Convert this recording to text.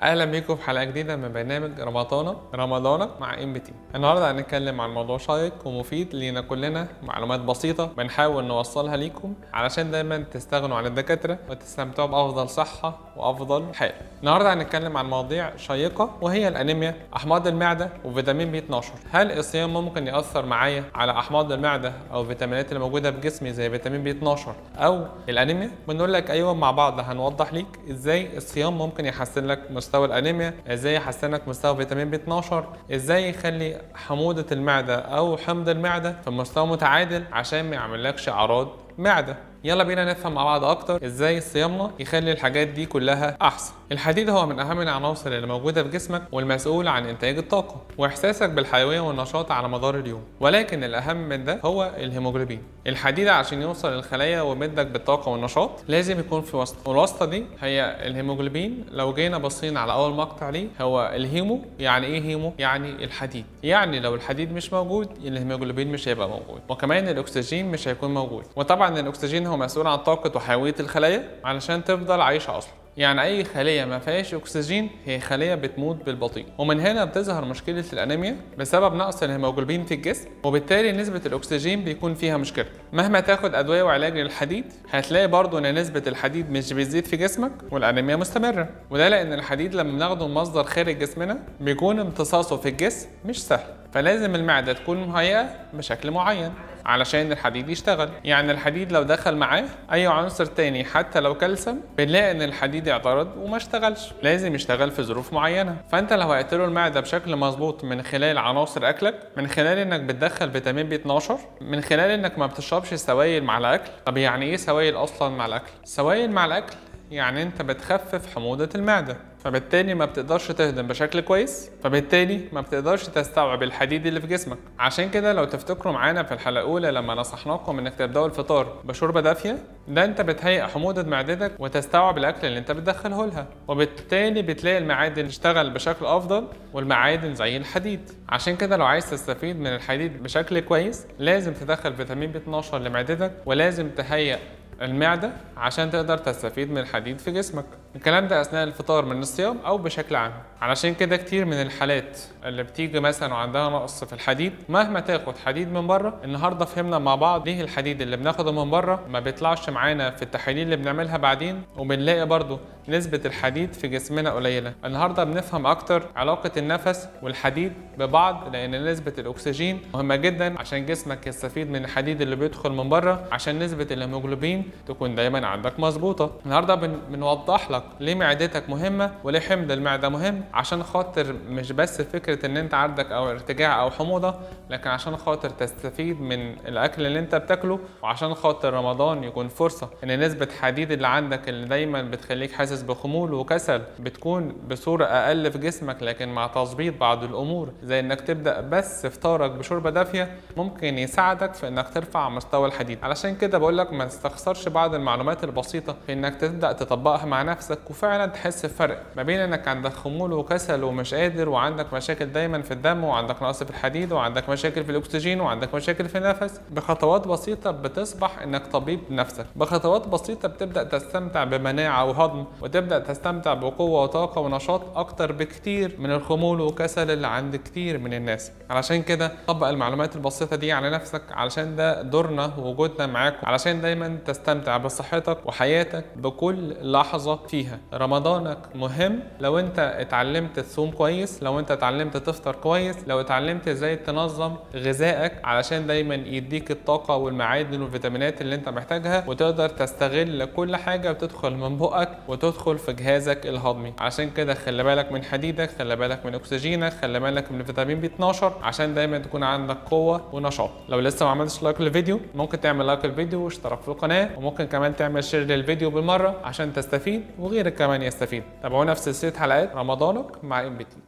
اهلا بيكم في حلقه جديده من برنامج رمضانك رمضانك مع ام بي تي النهارده هنتكلم عن موضوع شيق ومفيد لينا كلنا معلومات بسيطه بنحاول نوصلها ليكم علشان دايما تستغنوا عن الدكاتره وتستمتعوا بافضل صحه وافضل حال النهارده هنتكلم عن مواضيع شيقه وهي الانيميا احماض المعده وفيتامين بي 12 هل الصيام ممكن ياثر معايا على احماض المعده او الفيتامينات اللي موجوده في جسمي زي فيتامين بي 12 او الانيميا بنقول لك ايوه مع بعض هنوضح ليك ازاي الصيام ممكن يحسن لك مستوى الانيميا ازاي يحسن لك مستوى فيتامين بي 12 ازاي يخلي حموضه المعده او حمض المعده في مستوى متعادل عشان ما يعملكش اعراض معده يلا بينا نفهم مع بعض اكتر ازاي صيامنا يخلي الحاجات دي كلها احسن الحديد هو من اهم العناصر اللي موجوده في جسمك والمسؤول عن انتاج الطاقه واحساسك بالحيويه والنشاط على مدار اليوم ولكن الاهم من ده هو الهيموجلوبين الحديد عشان يوصل للخلايا ويمدك بالطاقه والنشاط لازم يكون في وسط والواسطه دي هي الهيموجلوبين لو جينا بصينا على اول مقطع ليه هو الهيمو يعني ايه هيمو يعني الحديد يعني لو الحديد مش موجود الهيموجلوبين مش هيبقى موجود وكمان الاكسجين مش هيكون موجود وطبعا الاكسجين هو مسؤول عن طاقه وحيويه الخلايا علشان تفضل عايشه اصلا يعني اي خليه ما فيهاش اكسجين هي خليه بتموت بالبطيء ومن هنا بتظهر مشكله الانيميا بسبب نقص الهيموجلوبين في الجسم وبالتالي نسبه الاكسجين بيكون فيها مشكله مهما تاخد ادويه وعلاج للحديد هتلاقي برضو ان نسبه الحديد مش بتزيد في جسمك والانيميا مستمره وده لان الحديد لما بناخده من مصدر خارج جسمنا بيكون امتصاصه في الجسم مش سهل فلازم المعده تكون مهيئه بشكل معين علشان الحديد يشتغل يعني الحديد لو دخل معاه اي عنصر تاني حتى لو كالسيوم بنلاقي ان الحديد اعترض وما اشتغلش لازم يشتغل في ظروف معينه فانت لو هيقتل المعده بشكل مظبوط من خلال عناصر اكلك من خلال انك بتدخل فيتامين بي 12 من خلال انك ما بتشربش سوائل مع الاكل طب يعني ايه سوائل اصلا مع الاكل سوائل مع الاكل يعني انت بتخفف حموضه المعده فبالتالي ما بتقدرش تهضم بشكل كويس فبالتالي ما بتقدرش تستوعب الحديد اللي في جسمك عشان كده لو تفتكروا معانا في الحلقه الاولى لما نصحناكم انك تبداوا الفطار بشوربه دافيه ده انت بتهيئ حموضه معدتك وتستوعب الاكل اللي انت بتدخله لها وبالتالي بتلاقي المعادن تشتغل بشكل افضل والمعادن زي الحديد عشان كده لو عايز تستفيد من الحديد بشكل كويس لازم تدخل فيتامين بي 12 لمعدتك ولازم تهيئ المعدة عشان تقدر تستفيد من الحديد في جسمك الكلام ده أثناء الفطار من الصيام أو بشكل عام علشان كده كتير من الحالات اللي بتيجي مثلا وعندها نقص في الحديد مهما تاخد حديد من بره النهارده فهمنا مع بعض ليه الحديد اللي بناخده من بره ما بيطلعش معانا في التحاليل اللي بنعملها بعدين وبنلاقي برضو نسبة الحديد في جسمنا قليلة النهاردة بنفهم أكتر علاقة النفس والحديد ببعض لأن نسبة الأكسجين مهمة جدا عشان جسمك يستفيد من الحديد اللي بيدخل من بره عشان نسبة الهيموجلوبين تكون دايما عندك مظبوطة النهاردة بن... بنوضح لك ليه معدتك مهمة وليه حمض المعدة مهم عشان خاطر مش بس فكرة ان انت عندك او ارتجاع او حموضة لكن عشان خاطر تستفيد من الاكل اللي انت بتاكله وعشان خاطر رمضان يكون فرصة ان نسبة حديد اللي عندك اللي دايما بتخليك حاسس بخمول وكسل بتكون بصورة اقل في جسمك لكن مع تظبيط بعض الامور زي انك تبدأ بس فطارك بشوربة دافية ممكن يساعدك في انك ترفع مستوى الحديد علشان كده بقول لك ما تستخسرش بعض المعلومات البسيطة في انك تبدأ تطبقها مع نفسك وفعلا تحس بفرق ما بين انك عندك خمول وكسل ومش قادر وعندك مشاكل دايما في الدم وعندك نقص في الحديد وعندك مشاكل في الاكسجين وعندك مشاكل في النفس بخطوات بسيطة بتصبح انك طبيب نفسك بخطوات بسيطة بتبدأ تستمتع بمناعة وهضم وتبدأ تستمتع بقوة وطاقة ونشاط اكتر بكتير من الخمول وكسل اللي عند كتير من الناس علشان كده طبق المعلومات البسيطة دي على نفسك علشان ده دورنا ووجودنا معاكم علشان دايما تستمتع بصحتك وحياتك بكل لحظة فيها رمضانك مهم لو انت اتعلمت تصوم كويس لو انت اتعلمت تفطر كويس لو اتعلمت ازاي تنظم غذائك علشان دايما يديك الطاقة والمعادن والفيتامينات اللي انت محتاجها وتقدر تستغل كل حاجة بتدخل من بقك وتدخل في جهازك الهضمي عشان كده خلي بالك من حديدك خلي بالك من اكسجينك خلي بالك من فيتامين بي 12 عشان دايما تكون عندك قوة ونشاط لو لسه ما عملتش لايك للفيديو ممكن تعمل لايك للفيديو واشتراك في القناة وممكن كمان تعمل شير للفيديو بالمرة عشان تستفيد وغيرك كمان يستفيد تابعونا في سلسلة حلقات رمضانك مع ام بي تي